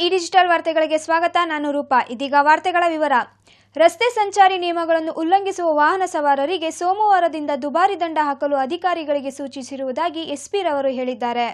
ಈ ಡಿಜಿಟಲ್ ವಾರ್ತೆಗಳಿಗೆ ಸ್ವಾಗತ ನಾನು ರೂಪಾ ಇದೀಗ ವಾರ್ತೆಗಳ ವಿವರ ರಸ್ತೆ ಸಂಚಾರಿ ನಿಯಮಗಳನ್ನು ಉಲ್ಲಂಘಿಸುವ ವಾಹನ ಸವಾರರಿಗೆ ಸೋಮವಾರದಿಂದ ದುಬಾರಿ ದಂಡ ಹಾಕಲು ಅಧಿಕಾರಿಗಳಿಗೆ ಸೂಚಿಸಿರುವುದಾಗಿ ಎಸ್ಪಿ ರವರು ಹೇಳಿದ್ದಾರೆ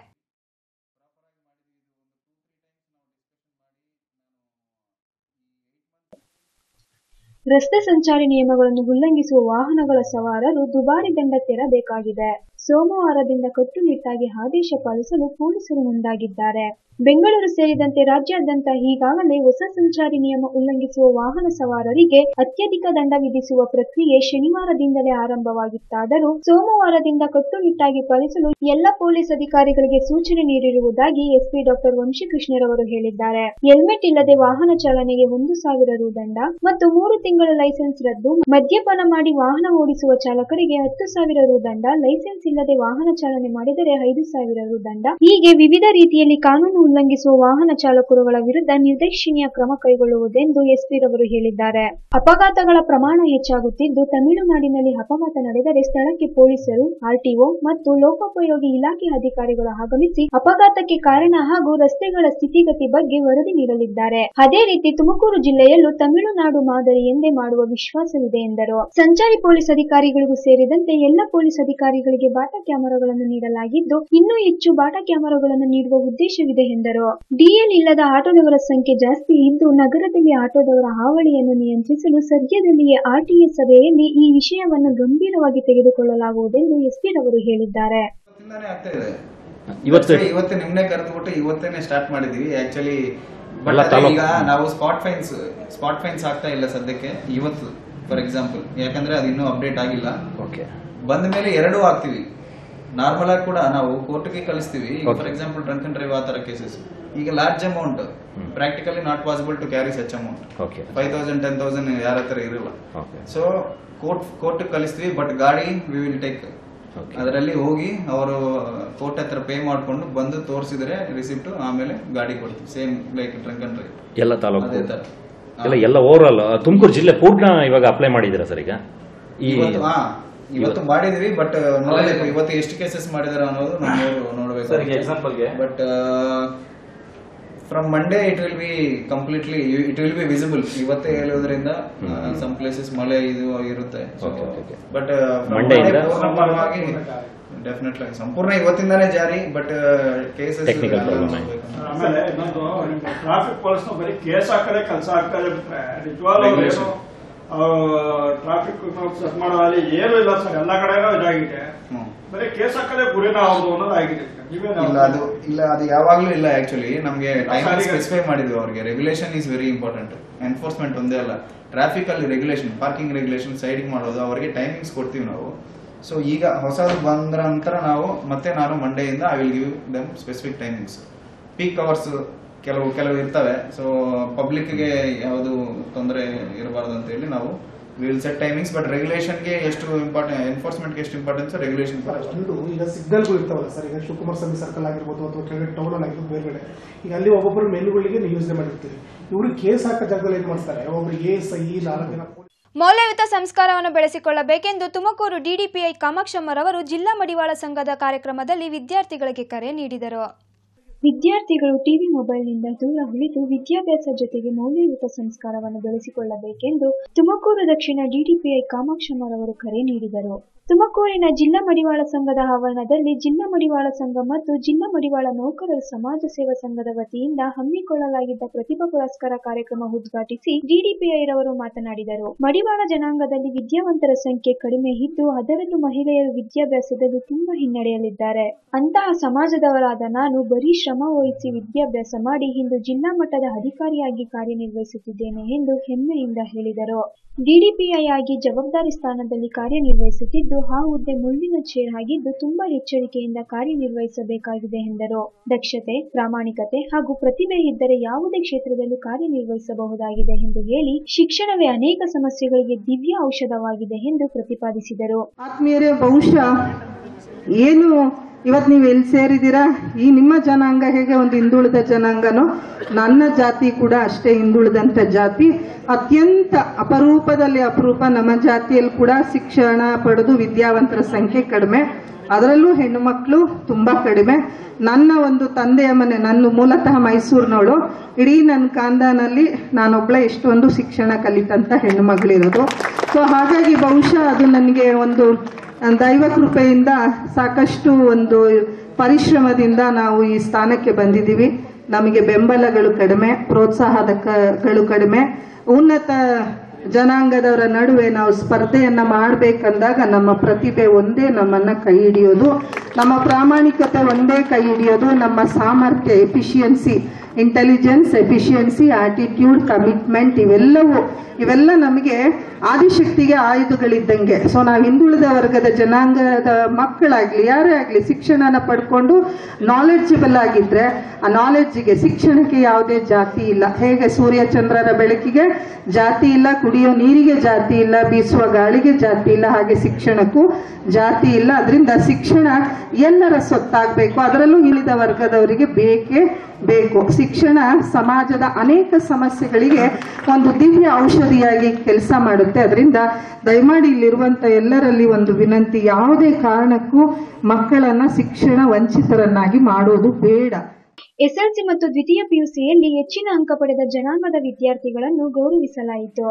ರಸ್ತೆ ಸಂಚಾರಿ ನಿಯಮಗಳನ್ನು ಉಲ್ಲಂಘಿಸುವ ವಾಹನಗಳ ಸವಾರರು ದುಬಾರಿ ದಂಡ ತೆರಬೇಕಾಗಿದೆ ಸೋಮವಾರದಿಂದ ಕಟ್ಟುನಿಟ್ಟಾಗಿ ಆದೇಶ ಪಾಲಿಸಲು ಪೊಲೀಸರು ಮುಂದಾಗಿದ್ದಾರೆ ಬೆಂಗಳೂರು ಸೇರಿದಂತೆ ರಾಜ್ಯಾದ್ಯಂತ ಈಗಾಗಲೇ ಹೊಸ ಸಂಚಾರಿ ನಿಯಮ ಉಲ್ಲಂಘಿಸುವ ವಾಹನ ಸವಾರರಿಗೆ ಅತ್ಯಧಿಕ ದಂಡ ವಿಧಿಸುವ ಪ್ರಕ್ರಿಯೆ ಶನಿವಾರದಿಂದಲೇ ಆರಂಭವಾಗಿತ್ತಾದರೂ ಸೋಮವಾರದಿಂದ ಕಟ್ಟುನಿಟ್ಟಾಗಿ ಪಾಲಿಸಲು ಎಲ್ಲ ಪೊಲೀಸ್ ಅಧಿಕಾರಿಗಳಿಗೆ ಸೂಚನೆ ನೀಡಿರುವುದಾಗಿ ಎಸ್ಪಿ ಡಾಕ್ಟರ್ ವಂಶೀಕೃಷ್ಣರವರು ಹೇಳಿದ್ದಾರೆ ಹೆಲ್ಮೆಟ್ ಇಲ್ಲದೆ ವಾಹನ ಚಾಲನೆಗೆ ಒಂದು ಸಾವಿರ ರು ದಂಡ ಮತ್ತು ಮೂರು ತಿಂಗಳ ಲೈಸೆನ್ಸ್ ರದ್ದು ಮದ್ಯಪಾನ ಮಾಡಿ ವಾಹನ ಓಡಿಸುವ ಚಾಲಕರಿಗೆ ಹತ್ತು ಸಾವಿರ ರು ದಂಡ ಲೈಸೆನ್ಸ್ ಇಲ್ಲದೆ ವಾಹನ ಚಾಲನೆ ಮಾಡಿದರೆ ಐದು ಸಾವಿರ ರು ದಂಡ ಹೀಗೆ ವಿವಿಧ ರೀತಿಯಲ್ಲಿ ಕಾನೂನು ಉಲ್ಲಂಘಿಸುವ ವಾಹನ ಚಾಲಕರುಗಳ ವಿರುದ್ಧ ನಿರ್ದೇಶನೀಯ ಕ್ರಮ ಕೈಗೊಳ್ಳುವುದೆಂದು ಎಸ್ಪಿ ರವರು ಹೇಳಿದ್ದಾರೆ ಅಪಘಾತಗಳ ಪ್ರಮಾಣ ಹೆಚ್ಚಾಗುತ್ತಿದ್ದು ತಮಿಳುನಾಡಿನಲ್ಲಿ ಅಪಘಾತ ನಡೆದರೆ ಸ್ಥಳಕ್ಕೆ ಪೊಲೀಸರು ಆರ್ಟಿಒ ಮತ್ತು ಲೋಕೋಪಯೋಗಿ ಇಲಾಖೆ ಅಧಿಕಾರಿಗಳು ಆಗಮಿಸಿ ಅಪಘಾತಕ್ಕೆ ಕಾರಣ ಹಾಗೂ ರಸ್ತೆಗಳ ಸ್ಥಿತಿಗತಿ ಬಗ್ಗೆ ವರದಿ ನೀಡಲಿದ್ದಾರೆ ಅದೇ ರೀತಿ ತುಮಕೂರು ಜಿಲ್ಲೆಯಲ್ಲೂ ತಮಿಳುನಾಡು ಮಾದರಿ ಎಂದೇ ಮಾಡುವ ವಿಶ್ವಾಸವಿದೆ ಎಂದರು ಸಂಚಾರಿ ಪೊಲೀಸ್ ಅಧಿಕಾರಿಗಳಿಗೂ ಸೇರಿದಂತೆ ಎಲ್ಲ ಪೊಲೀಸ್ ಅಧಿಕಾರಿಗಳಿಗೆ ಬಾಟಾ ಕ್ಯಾಮೆರಾಗಳನ್ನು ನೀಡಲಾಗಿದ್ದು ಇನ್ನೂ ಹೆಚ್ಚು ಬಾಟಾ ಕ್ಯಾಮೆರಾಗಳನ್ನು ನೀಡುವ ಉದ್ದೇಶವಿದೆ ಎಂದರು ಡಿಎಲ್ ಇಲ್ಲದ ಆಟೋದವರ ಸಂಖ್ಯೆ ಜಾಸ್ತಿ ಇದ್ದು ನಗರದಲ್ಲಿ ಆಟೋದವರ ಹಾವಳಿಯನ್ನು ನಿಯಂತ್ರಿಸಲು ಸದ್ಯದಲ್ಲಿಯೇ ಆರ್ಟಿಎ ಸಭೆಯಲ್ಲಿ ಈ ವಿಷಯವನ್ನು ಗಂಭೀರವಾಗಿ ತೆಗೆದುಕೊಳ್ಳಲಾಗುವುದೆಂದು ಎಸ್ಪಿ ರವರು ಹೇಳಿದ್ದಾರೆ ಇವತ್ತಿಂದಾನೇ ಆಗ್ತಾ ಇದೆ ಇವತ್ತು Actually ಇವತ್ತು ನಿಮ್ನೆ ಕರೆದ್ಬಿಟ್ಟು ಇವತ್ತೇನೆ ಸ್ಟಾರ್ಟ್ ಮಾಡಿದೀವಿ ಆಕ್ಚುಲಿ ಎಲ್ಲ ತಾಲೂಕು- ಈಗ ನಾವು ಸ್ಪಾಟ್ ಫೈನ್ಸ್ ಸ್ಪಾಟ್ ಫೈನ್ಸ್ ಆಗ್ತಾ ಇಲ್ಲ ಸದ್ಯಕ್ಕೆ ಇವತ್ತು ಫಾರ್ ಎಕ್ಸಾಂಪಲ್ ಯಾಕಂದ್ರೆ ಅದು ಇನ್ನೂ ಅಪ್ಡೇಟ್ ಆಗಿಲ್ಲ ಓಕೆ ಬಂದ ಮೇಲೆ ಎರಡೂ ಆಗ್ತೀವಿ ನಾರ್ಮಲ್ ಆಗಿ ಕೂಡ ನಾವು ಕೋರ್ಟ್ಗೆ ಕಳಿಸ್ತೀವಿ Okay. For example drunk and drive ಆ ತರ ಕೇಸಸ್ ಈಗ large amount hmm. Practically not possible to carry such amount okay five thousand ten thousand ಯಾರ ಹತ್ರ ಇರಲ್ಲ ಓಕೆ ಸೊ ಕೋರ್ಟ್ ಕೋರ್ಟ್ ಕಳಿಸ್ತೀವಿ ಬಟ್ ಗಾಡಿ ವಿ ವಿಲ್ ಟೇಕ್ ಓಕೆ ಅದರಲ್ಲಿ ಹೋಗಿ ಅವರು ಕೋರ್ಟ್ ಹತ್ರ ಪೇ ಮಾಡ್ಕೊಂಡು ಬಂದು ತೋರಿಸಿದ್ರೆ ರಿಸಿಪ್ಟ್ ಆಮೇಲೆ ಗಾಡಿ ಕೊಡ್ತೀವಿ same like drunk and drive ಎಲ್ಲ ತಾಲೂಕು ಅದೇ ತರ ಎಲ್ಲ ಎಲ್ಲ ಓವರ್ ಆಲ್ ತುಮಕೂರು ಜಿಲ್ಲೆ ಪೂರ್ಣ ಇವಾಗ ಅಪ್ಲೈ ಮಾಡಿದ್ದೀರಾ ಸರ್ ಈಗ ಈ ಇವತ್ತು ಹಾ ಇವತ್ತು ಮಾಡಿದೀವಿ ಬಟ್ ನೋಡಬೇಕು ಇವತ್ತು ಎಷ್ಟು ಕೇಸಸ್ ಮಾಡಿದಾರೆ ಅನ್ನೋದು ನಾವು ನೋಡ್ಬೇಕು ಸರ್, ಈಗ example ಗೆ? But from Monday it will be completely it will be visible ಇವತ್ತೇ ಹೇಳೋದ್ರಿಂದ ಹ್ಮ್. ಸಮ್ ಪ್ಲೇಸಸ್ ಮಳೆ ಇದು ಇರುತ್ತೆ Okay, okay, okay. But Monday ಇಂದ? ಪೂರ್ಣವಾಗಿ ಡೆಫಿನೆಟ್ಲಿ ಸಂಪೂರ್ಣ ಇವತ್ತಿಂದಾನೇ ಜಾರಿ ಬಟ್ ಕೇಸಸ್ Technical problem ಆಯ್ತು. ಆಮೇಲೆ ಇನ್ನೊಂದು ಟ್ರಾಫಿಕ್ ಪೊಲೀಸ್ ಬರೀ ಕೇಸ್ ಹಾಕದೆ ಕೆಲಸ ಆಗ್ತಾರೆ ಬಿಟ್ರೆ ನಿಜವಾಗ್ಲೂ ಅವ್ರು ಏನು ಟ್ರಾಫಿಕ್ ಸೆಟ್ ಮಾಡೋದಲ್ಲಿ ಏನು ಇಲ್ಲ ಸರ್ ಎಲ್ಲ ಕಡೆನೂ ಇದಾಗಿದೆ ಬರೀ ಕೇಸ್ ಹಾಕದೆ ಗುರಿನ ಅವ್ರದ್ದು ಅನ್ನೋದು ಆಗಿದೆ ನೀವೇನು ಇಲ್ಲ ಅದು ಇಲ್ಲ ಅದು ಯಾವಾಗ್ಲೂ ಇಲ್ಲ ಆಕ್ಚುಲಿ ನಮ್ಗೆ ಟೈಮ್ ಸಾರಿಗೆ- ಸ್ಪೆಸಿಫೈ ಮಾಡಿದ್ವಿ ಅವ್ರಿಗೆ regulation is very important enforcement ಒಂದೇ ಅಲ್ಲ ಟ್ರಾಫಿಕ್ ಅಲ್ಲಿ ರೆಗ್ಯುಲೇಷನ್ ಪಾರ್ಕಿಂಗ್ ರೆಗ್ಯುಲೇಷನ್ ಸೈಡಿಗೆ ಮಾಡೋದು ಅವರಿಗೆ ಟೈಮಿಂಗ್ಸ್ ಕೊಡ್ತೀವಿ ನಾವು ಸೊ ಈಗ ಹೊಸದು ಬಂದ್ರ ನಂತರ ನಾವು ಮತ್ತೆ ನಾನು ಮಂಡೆಯಿಂದ I will give them specific timings peak hours ಕೆಲವು ಕೆಲವು ಇರ್ತವೆ ಸೊ ಪಬ್ಲಿಕ್ಗೆ ಯಾವುದು ತೊಂದರೆ ಇರಬಾರ್ದು ಅಂತ ಹೇಳಿ ನಾವು ವಿಲ್ ಸೆಟ್ ಟೈಮಿಂಗ್ಸ್ ಬಟ್ ರೆಗ್ಯುಲೇಷನ್ಗೆ ಎಷ್ಟು ಇಂಪಾರ್ಟೆಂಟ್ ಎನ್ಫೋರ್ಸ್ಮೆಂಟ್ಗೆ ಎಷ್ಟು ಇಂಪಾರ್ಟೆನ್ಸ್ ರೆಗ್ಯುಲೇಷನ್ ಕೂಡ ಅಷ್ಟೇ ಒಂದು ಈಗ ಸಿಗ್ನಲ್ಗಳು ಇರ್ತಾವಲ್ಲ ಸರ್ ಈಗ ಶಿವಕುಮಾರ ಸ್ವಾಮಿ ಸರ್ಕಲ್ ಆಗಿರ್ಬೋದು ಅಥವಾ ಕೆಳಗಡೆ ಟೌನ್ ಅಲ್ಲಿ ಆಗಿರ್ಬೋದು ಬೇರೆ ಈಗ ಅಲ್ಲಿ ಒಬ್ಬೊಬ್ಬರು ಮೆನುಗಳಿಗೆ ನೀವು ಯೋಜನೆ ಮಾಡಿರ್ತೀರಿ ಇವರು ಕೇಸ್ ಹಾಕೋ ಜಾಗದಲ್ಲಿ ಏನ್ ಮಾಡ್ತಾರೆ ಒಬ್ಬರು ಎ ಎಸ್ ಐ ನಾಲ್ಕು ಜನ ಪೊಲೀಸ್ ಮೌಲ್ಯಯುತ ಸಂಸ್ಕಾರವನ್ನು ಬೆಳೆಸಿಕೊಳ್ಳಬೇಕೆಂದು ತುಮಕೂರು ಡಿಡಿಪಿಐ ಕಾಮಾಕ್ಷಮ್ಮರವರು ಜಿಲ್ಲಾ ಮಡಿವಾಳ ಸಂಘದ ಕಾರ್ಯಕ್ರಮದಲ್ಲಿ ವಿದ್ಯಾರ್ಥಿಗಳಿಗೆ ಕರೆ ನೀಡಿದರು ವಿದ್ಯಾರ್ಥಿಗಳು ಟಿವಿ ಮೊಬೈಲ್ನಿಂದ ದೂರ ಉಳಿದು ವಿದ್ಯಾಭ್ಯಾಸ ಜೊತೆಗೆ ಮೌಲ್ಯಯುತ ಸಂಸ್ಕಾರವನ್ನು ಬೆಳೆಸಿಕೊಳ್ಳಬೇಕೆಂದು ತುಮಕೂರು ದಕ್ಷಿಣ ಡಿಡಿಪಿಐ ಕಾಮಾಕ್ಷಮ್ಮರವರು ಕರೆ ನೀಡಿದರು ತುಮಕೂರಿನ ಜಿಲ್ಲಾ ಮಡಿವಾಳ ಸಂಘದ ಆವರಣದಲ್ಲಿ ಜಿಲ್ಲಾ ಮಡಿವಾಳ ಸಂಘ ಮತ್ತು ಜಿಲ್ಲಾ ಮಡಿವಾಳ ನೌಕರರ ಸಮಾಜ ಸೇವಾ ಸಂಘದ ವತಿಯಿಂದ ಹಮ್ಮಿಕೊಳ್ಳಲಾಗಿದ್ದ ಪ್ರತಿಭಾ ಪುರಸ್ಕಾರ ಕಾರ್ಯಕ್ರಮ ಉದ್ಘಾಟಿಸಿ ಡಿಡಿಪಿಐ ರವರು ಮಾತನಾಡಿದರು ಮಡಿವಾಳ ಜನಾಂಗದಲ್ಲಿ ವಿದ್ಯಾವಂತರ ಸಂಖ್ಯೆ ಕಡಿಮೆ ಇದ್ದು ಅದರಲ್ಲೂ ಮಹಿಳೆಯರು ವಿದ್ಯಾಭ್ಯಾಸದಲ್ಲಿ ತುಂಬಾ ಹಿನ್ನಡೆಯಲಿದ್ದಾರೆ ಅಂತಹ ಸಮಾಜದವರಾದ ನಾನು ಬರೀ ಶ್ರಮ ವಹಿಸಿ ವಿದ್ಯಾಭ್ಯಾಸ ಮಾಡಿ ಇಂದು ಜಿಲ್ಲಾ ಮಟ್ಟದ ಅಧಿಕಾರಿಯಾಗಿ ಕಾರ್ಯನಿರ್ವಹಿಸುತ್ತಿದ್ದೇನೆ ಎಂದು ಹೆಮ್ಮೆಯಿಂದ ಹೇಳಿದರು ಡಿಡಿಪಿಐ ಆಗಿ ಜವಾಬ್ದಾರಿ ಸ್ಥಾನದಲ್ಲಿ ಕಾರ್ಯನಿರ್ವಹಿಸುತ್ತಿದ್ದು ಆ ಹುದ್ದೆ ಮುಳ್ಳಿನ ಚೇರ್ ಆಗಿದ್ದು ತುಂಬಾ ಎಚ್ಚರಿಕೆಯಿಂದ ಕಾರ್ಯನಿರ್ವಹಿಸಬೇಕಾಗಿದೆ ಎಂದರು ದಕ್ಷತೆ ಪ್ರಾಮಾಣಿಕತೆ ಹಾಗೂ ಪ್ರತಿಭೆ ಇದ್ದರೆ ಯಾವುದೇ ಕ್ಷೇತ್ರದಲ್ಲೂ ಕಾರ್ಯನಿರ್ವಹಿಸಬಹುದಾಗಿದೆ ಎಂದು ಹೇಳಿ ಶಿಕ್ಷಣವೇ ಅನೇಕ ಸಮಸ್ಯೆಗಳಿಗೆ ದಿವ್ಯ ಔಷಧವಾಗಿದೆ ಎಂದು ಪ್ರತಿಪಾದಿಸಿದರು ಆತ್ಮೀಯರೇ ಬಹುಶಃ ಏನು ಇವತ್ತು ನೀವು ಎಲ್ಲಿ ಸೇರಿದ್ದೀರಾ ಈ ನಿಮ್ಮ ಜನಾಂಗ ಹೇಗೆ ಒಂದು ಹಿಂದುಳಿದ ಜನಾಂಗನೋ ನನ್ನ ಜಾತಿ ಕೂಡ ಅಷ್ಟೇ ಹಿಂದುಳಿದಂಥ ಜಾತಿ ಅತ್ಯಂತ ಅಪರೂಪದಲ್ಲಿ ಅಪರೂಪ ನಮ್ಮ ಜಾತಿಯಲ್ಲಿ ಕೂಡ ಶಿಕ್ಷಣ ಪಡೆದು ವಿದ್ಯಾವಂತರ ಸಂಖ್ಯೆ ಕಡಿಮೆ ಅದರಲ್ಲೂ ಹೆಣ್ಣು ಮಕ್ಕಳು ತುಂಬ ಕಡಿಮೆ ನನ್ನ ಒಂದು ತಂದೆಯ ಮನೆ ನನ್ನ ಮೂಲತಃ ಮೈಸೂರಿನವಳು ಇಡೀ ನನ್ನ ಕಾಂದಾನಲ್ಲಿ ನಾನೊಬ್ಬಳೆ ಎಷ್ಟೊಂದು ಶಿಕ್ಷಣ ಕಲಿತಂಥ ಹೆಣ್ಣು ಮಗಳಿರೋದು ಸೊ ಹಾಗಾಗಿ ಬಹುಶಃ ಅದು ನನಗೆ ಒಂದು ದೈವ ಕೃಪೆಯಿಂದ ಸಾಕಷ್ಟು ಒಂದು ಪರಿಶ್ರಮದಿಂದ ನಾವು ಈ ಸ್ಥಾನಕ್ಕೆ ಬಂದಿದ್ದೀವಿ ನಮಗೆ ಬೆಂಬಲಗಳು ಕಡಿಮೆ ಪ್ರೋತ್ಸಾಹದ ಕ- ಗಳು ಕಡಿಮೆ ಉನ್ನತ ಜನಾಂಗದವರ ನಡುವೆ ನಾವು ಸ್ಪರ್ಧೆಯನ್ನ ಮಾಡಬೇಕಂದಾಗ ನಮ್ಮ ಪ್ರತಿಭೆ ಒಂದೇ ನಮ್ಮನ್ನ ಕೈ ಹಿಡಿಯೋದು ನಮ್ಮ ಪ್ರಾಮಾಣಿಕತೆ ಒಂದೇ ಕೈ ಹಿಡಿಯೋದು ನಮ್ಮ ಸಾಮರ್ಥ್ಯ efficiency intelligence efficiency attitude commitment ಇವೆಲ್ಲವೂ ಇವೆಲ್ಲ ನಮಗೆ ಆದಿಶಕ್ತಿಗೆ ಆಯುಧಗಳಿದ್ದಂಗೆ ಸೊ ನಾವು ಹಿಂದುಳಿದ ವರ್ಗದ ಜನಾಂಗದ ಮಕ್ಕಳಾಗ್ಲಿ ಯಾರೇ ಆಗಲಿ ಶಿಕ್ಷಣನ ಪಡ್ಕೊಂಡು ನಾಲೆಡ್ಜಬಲ್ ಆಗಿದ್ರೆ ಆ ನಾಲೆಡ್ಜಿಗೆ ಶಿಕ್ಷಣಕ್ಕೆ ಯಾವುದೇ ಜಾತಿ ಇಲ್ಲ ಹೇಗೆ ಸೂರ್ಯ ಚಂದ್ರರ ಬೆಳಕಿಗೆ ಜಾತಿ ಇಲ್ಲ ಕುಡಿಯೋ ನೀರಿಗೆ ಜಾತಿ ಇಲ್ಲ ಬೀಸುವ ಗಾಳಿಗೆ ಜಾತಿ ಇಲ್ಲ ಹಾಗೆ ಶಿಕ್ಷಣಕ್ಕೂ ಜಾತಿ ಇಲ್ಲ ಅದರಿಂದ ಶಿಕ್ಷಣ ಎಲ್ಲರ ಸೊತ್ತಾಗಬೇಕು ಅದರಲ್ಲೂ ಇಳಿದ ವರ್ಗದವರಿಗೆ ಬೇಕೇ ಬೇಕು ಶಿಕ್ಷಣ ಸಮಾಜದ ಅನೇಕ ಸಮಸ್ಯೆಗಳಿಗೆ ಒಂದು ದಿವ್ಯ ಔಷಧಿಯಾಗಿ ಕೆಲಸ ಮಾಡುತ್ತೆ ಅದರಿಂದ ದಯಮಾಡಿ ಇಲ್ಲಿರುವಂತ ಎಲ್ಲರಲ್ಲಿ ಒಂದು ವಿನಂತಿ ಯಾವುದೇ ಕಾರಣಕ್ಕೂ ಮಕ್ಕಳನ್ನ ಶಿಕ್ಷಣ ವಂಚಿತರನ್ನಾಗಿ ಮಾಡೋದು ಬೇಡ ಎಸ್ಎಲ್ಸಿ ಮತ್ತು ದ್ವಿತೀಯ ಪಿಯುಸಿಯಲ್ಲಿ ಹೆಚ್ಚಿನ ಅಂಕ ಪಡೆದ ಜನಾಂಗದ ವಿದ್ಯಾರ್ಥಿಗಳನ್ನು ಗೌರವಿಸಲಾಯಿತು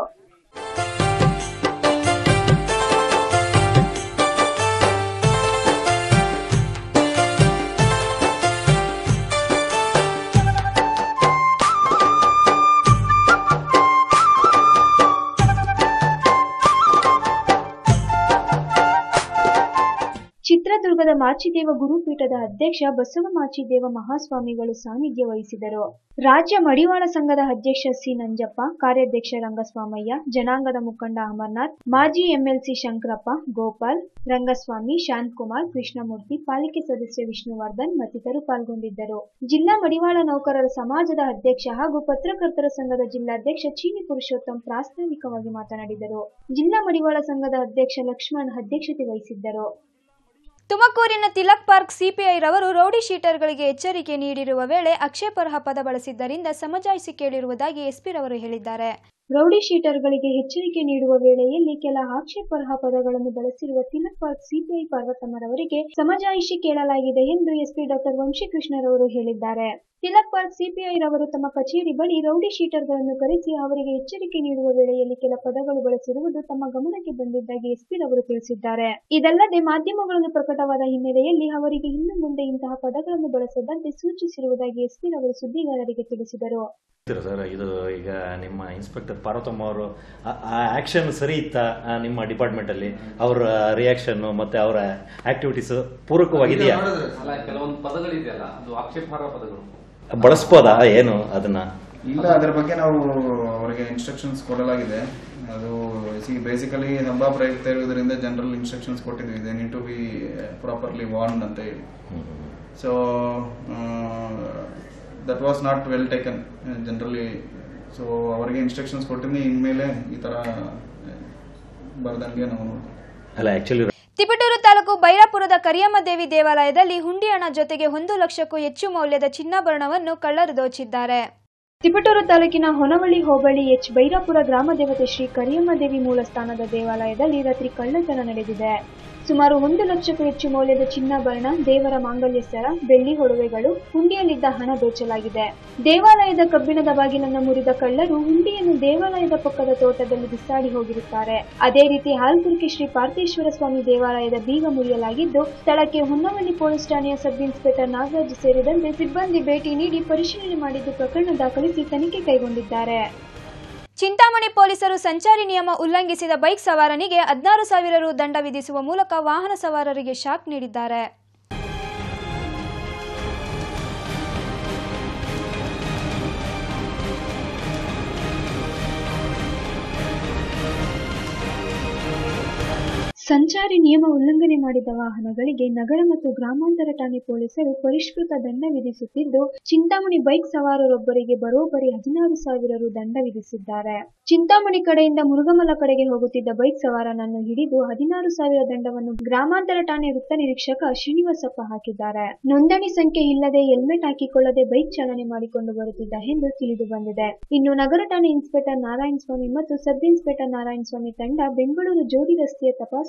ಚಿತ್ರದುರ್ಗದ ಮಾಚಿದೇವ ಗುರುಪೀಠದ ಅಧ್ಯಕ್ಷ ಬಸವ ಮಾಚಿದೇವ ಮಹಾಸ್ವಾಮಿಗಳು ಸಾನ್ನಿಧ್ಯ ವಹಿಸಿದರು ರಾಜ್ಯ ಮಡಿವಾಳ ಸಂಘದ ಅಧ್ಯಕ್ಷ ಸಿ ನಂಜಪ್ಪ ಕಾರ್ಯಾಧ್ಯಕ್ಷ ರಂಗಸ್ವಾಮಯ್ಯ ಜನಾಂಗದ ಮುಖಂಡ ಅಮರ್ನಾಥ್ ಮಾಜಿ ಎಂಎಲ್ಸಿ ಶಂಕರಪ್ಪ ಗೋಪಾಲ್ ರಂಗಸ್ವಾಮಿ ಶಾಂತಕುಮಾರ್ ಕೃಷ್ಣಮೂರ್ತಿ ಪಾಲಿಕೆ ಸದಸ್ಯ ವಿಷ್ಣುವರ್ಧನ್ ಮತ್ತಿತರರು ಪಾಲ್ಗೊಂಡಿದ್ದರು ಜಿಲ್ಲಾ ಮಡಿವಾಳ ನೌಕರರ ಸಮಾಜದ ಅಧ್ಯಕ್ಷ ಹಾಗೂ ಪತ್ರಕರ್ತರ ಸಂಘದ ಜಿಲ್ಲಾಧ್ಯಕ್ಷ ಚೀನಿ ಪುರುಷೋತ್ತಮ್ ಪ್ರಾಸ್ತಾವಿಕವಾಗಿ ಮಾತನಾಡಿದರು ಜಿಲ್ಲಾ ಮಡಿವಾಳ ಸಂಘದ ಅಧ್ಯಕ್ಷ ಲಕ್ಷ್ಮಣ್ ಅಧ್ಯಕ್ಷತೆ ವಹಿಸಿದ್ದರು ತುಮಕೂರಿನ ತಿಲಕ್ ಪಾರ್ಕ್ ಸಿಪಿಐ ರವರು ರೌಡಿ ಶೀಟರ್ಗಳಿಗೆ ಎಚ್ಚರಿಕೆ ನೀಡಿರುವ ವೇಳೆ ಆಕ್ಷೇಪಾರ್ಹ ಪದ ಬಳಸಿದ್ದರಿಂದ ಸಮಜಾಯಿಸಿ ಕೇಳಿರುವುದಾಗಿ ಎಸ್ಪಿ ರವರು ಹೇಳಿದ್ದಾರೆ ರೌಡಿ ಶೀಟರ್ಗಳಿಗೆ ಎಚ್ಚರಿಕೆ ನೀಡುವ ವೇಳೆಯಲ್ಲಿ ಕೆಲ ಆಕ್ಷೇಪಾರ್ಹ ಪದಗಳನ್ನು ಬಳಸಿರುವ ತಿಲಕ್ ಪಾರ್ಕ್ ಸಿಪಿಐ ಪಾರ್ವತಮ್ಮರವರಿಗೆ ಸಮಜಾಯಿಷಿ ಕೇಳಲಾಗಿದೆ ಎಂದು ಎಸ್ಪಿ ಡಾಕ್ಟರ್ ವಂಶಿಕೃಷ್ಣರವರು ಹೇಳಿದ್ದಾರೆ ತಿಲಕ್ ಪಾರ್ಕ್ ಸಿಪಿಐ ರವರು ತಮ್ಮ ಕಚೇರಿ ಬಳಿ ರೌಡಿ ಶೀಟರ್ಗಳನ್ನು ಕರೆಸಿ ಅವರಿಗೆ ಎಚ್ಚರಿಕೆ ನೀಡುವ ವೇಳೆಯಲ್ಲಿ ಕೆಲ ಪದಗಳು ಬಳಸಿರುವುದು ತಮ್ಮ ಗಮನಕ್ಕೆ ಬಂದಿದ್ದಾಗಿ ಎಸ್ಪಿ ರವರು ತಿಳಿಸಿದ್ದಾರೆ ಇದಲ್ಲದೆ ಮಾಧ್ಯಮಗಳನ್ನು ಪ್ರಕಟವಾದ ಹಿನ್ನೆಲೆಯಲ್ಲಿ ಅವರಿಗೆ ಇನ್ನು ಮುಂದೆ ಇಂತಹ ಪದಗಳನ್ನು ಬಳಸದಂತೆ ಸೂಚಿಸಿರುವುದಾಗಿ ಎಸ್ಪಿ ರವರು ಸುದ್ದಿಗಾರರಿಗೆ ತಿಳಿಸಿದರು ಹೇಳ್ತೀರಾ ಸರ್ ಇದು ಈಗ ನಿಮ್ಮ ಇನ್ಸ್ಪೆಕ್ಟರ್ ಪಾರ್ವತಮ್ಮ ಅವರು ಆ ಆಕ್ಷನ್ ಸರಿ ಇತ್ತಾ ಆ, ನಿಮ್ಮ ಡಿಪಾರ್ಟ್ಮೆಂಟ್ ಅಲ್ಲಿ ಅವರ ರಿಯಾಕ್ಷನ್ ಮತ್ತೆ ಅವರ ಆಕ್ಟಿವಿಟೀಸ್ ಪೂರಕವಾಗಿದೆಯಾ ಅಲ್ಲ ಕೆಲವೊಂದು ಪದಗಳಿದೆಯಲ್ಲ ಅದು ಆಕ್ಷೇಪಾರ್ಹ ಪದಗಳು ಬಳಸ್ಬೋದಾ ಏನು ಅದನ್ನ ಇಲ್ಲ ಅದರ ಬಗ್ಗೆ ನಾವು ಅವರಿಗೆ ಇನ್ಸ್ಟ್ರಕ್ಷನ್ಸ್ ಕೊಡಲಾಗಿದೆ ಅದು ಬೇಸಿಕಲಿ ಹಬ್ಬ ಪ್ರಯುಕ್ತ ಇರುವುದರಿಂದ ಜನರಲ್ ಇನ್ಸ್ಟ್ರಕ್ಷನ್ಸ್ ಕೊಟ್ಟಿದ್ವಿ they need to be properly warn ಅಂತ ಹೇಳಿ so that was not well taken generally so ಅವರಿಗೆ ಇನ್ಸ್ಟ್ರಕ್ಷನ್ಸ್ ಕೊಟ್ಟಿನಿ ಇನ್ಮೇಲೆ ಈ ತರ ಬರ್ದಂಗೆ ನಾವು ನೋಡ್ತೀವಿ ಅಲ್ಲ ಆಕ್ಚುಲಿ ತಿಪಟೂರು ತಾಲೂಕು ಬೈರಾಪುರದ ಕರಿಯಮ್ಮ ದೇವಿ ದೇವಾಲಯದಲ್ಲಿ ಹುಂಡಿ ಹಣ ಜೊತೆಗೆ ಒಂದು ಲಕ್ಷಕ್ಕೂ ಹೆಚ್ಚು ಮೌಲ್ಯದ ಚಿನ್ನಾಭರಣವನ್ನು ಕಳ್ಳರು ದೋಚಿದ್ದಾರೆ ತಿಪಟೂರು ತಾಲೂಕಿನ ಹೊನವಳ್ಳಿ ಹೋಬಳಿ ಎಚ್ ಬೈರಾಪುರ ಗ್ರಾಮ ದೇವತೆ ಶ್ರೀ ಕರಿಯಮ್ಮ ದೇವಿ ಮೂಲಸ್ಥಾನದ ದೇವಾಲಯದಲ್ಲಿ ರಾತ್ರಿ ಕಳ್ಳತನ ನಡೆದಿದೆ ಸುಮಾರು ಒಂದು ಲಕ್ಷಕ್ಕೂ ಹೆಚ್ಚು ಮೌಲ್ಯದ ಚಿನ್ನಾಭರಣ ದೇವರ ಮಾಂಗಲ್ಯ ಸರ ಬೆಳ್ಳಿ ಒಡವೆಗಳು ಹುಂಡಿಯಲ್ಲಿದ್ದ ಹಣ ದೋಚಲಾಗಿದೆ ದೇವಾಲಯದ ಕಬ್ಬಿಣದ ಬಾಗಿಲನ್ನು ಮುರಿದ ಕಳ್ಳರು ಹುಂಡಿಯನ್ನು ದೇವಾಲಯದ ಪಕ್ಕದ ತೋಟದಲ್ಲಿ ಬಿಸಾಡಿ ಹೋಗಿರುತ್ತಾರೆ ಅದೇ ರೀತಿ ಹಾಲ್ಕುರ್ಕಿ ಶ್ರೀ ಪಾರ್ಥೇಶ್ವರ ಸ್ವಾಮಿ ದೇವಾಲಯದ ಬೀಗ ಮುರಿಯಲಾಗಿದ್ದು ಸ್ಥಳಕ್ಕೆ ಹೊನ್ನವಳ್ಳಿ ಪೊಲೀಸ್ ಠಾಣೆಯ ಸಬ್ ಇನ್ಸ್ಪೆಕ್ಟರ್ ನಾಗರಾಜ್ ಸೇರಿದಂತೆ ಸಿಬ್ಬಂದಿ ಭೇಟಿ ನೀಡಿ ಪರಿಶೀಲನೆ ಮಾಡಿದ್ದು ಪ್ರಕರಣ ದಾಖಲಿಸಿ ತನಿಖೆ ಕೈಗೊಂಡಿದ್ದಾರೆ ಚಿಂತಾಮಣಿ ಪೊಲೀಸರು ಸಂಚಾರಿ ನಿಯಮ ಉಲ್ಲಂಘಿಸಿದ ಬೈಕ್ ಸವಾರನಿಗೆ ಹದಿನಾರು ಸಾವಿರ ರು ದಂಡ ವಿಧಿಸುವ ಮೂಲಕ ವಾಹನ ಸವಾರರಿಗೆ ಶಾಕ್ ನೀಡಿದ್ದಾರೆ ಸಂಚಾರಿ ನಿಯಮ ಉಲ್ಲಂಘನೆ ಮಾಡಿದ ವಾಹನಗಳಿಗೆ ನಗರ ಮತ್ತು ಗ್ರಾಮಾಂತರ ಠಾಣೆ ಪೊಲೀಸರು ಪರಿಷ್ಕೃತ ದಂಡ ವಿಧಿಸುತ್ತಿದ್ದು ಚಿಂತಾಮಣಿ ಬೈಕ್ ಸವಾರರೊಬ್ಬರಿಗೆ ಬರೋಬ್ಬರಿ ಹದಿನಾರು ಸಾವಿರ ರು ದಂಡ ವಿಧಿಸಿದ್ದಾರೆ ಚಿಂತಾಮಣಿ ಕಡೆಯಿಂದ ಮುರುಗಮಲ ಕಡೆಗೆ ಹೋಗುತ್ತಿದ್ದ ಬೈಕ್ ಸವಾರನನ್ನು ಹಿಡಿದು ಹದಿನಾರು ಸಾವಿರ ದಂಡವನ್ನು ಗ್ರಾಮಾಂತರ ಠಾಣೆ ವೃತ್ತ ನಿರೀಕ್ಷಕ ಶ್ರೀನಿವಾಸಪ್ಪ ಹಾಕಿದ್ದಾರೆ ನೋಂದಣಿ ಸಂಖ್ಯೆ ಇಲ್ಲದೆ ಹೆಲ್ಮೆಟ್ ಹಾಕಿಕೊಳ್ಳದೆ ಬೈಕ್ ಚಾಲನೆ ಮಾಡಿಕೊಂಡು ಬರುತ್ತಿದ್ದ ಎಂದು ತಿಳಿದು ಬಂದಿದೆ ಇನ್ನು ನಗರ ಠಾಣೆ ಇನ್ಸ್ಪೆಕ್ಟರ್ ನಾರಾಯಣ ಸ್ವಾಮಿ ಮತ್ತು ಸಬ್ ಇನ್ಸ್ಪೆಕ್ಟರ್ ನಾರಾಯಣ ಸ್ವಾಮಿ ತಂಡ ಬೆಂಗಳೂರು ಜೋಡಿ ರಸ್ತೆಯ ತಪಾಸಣೆ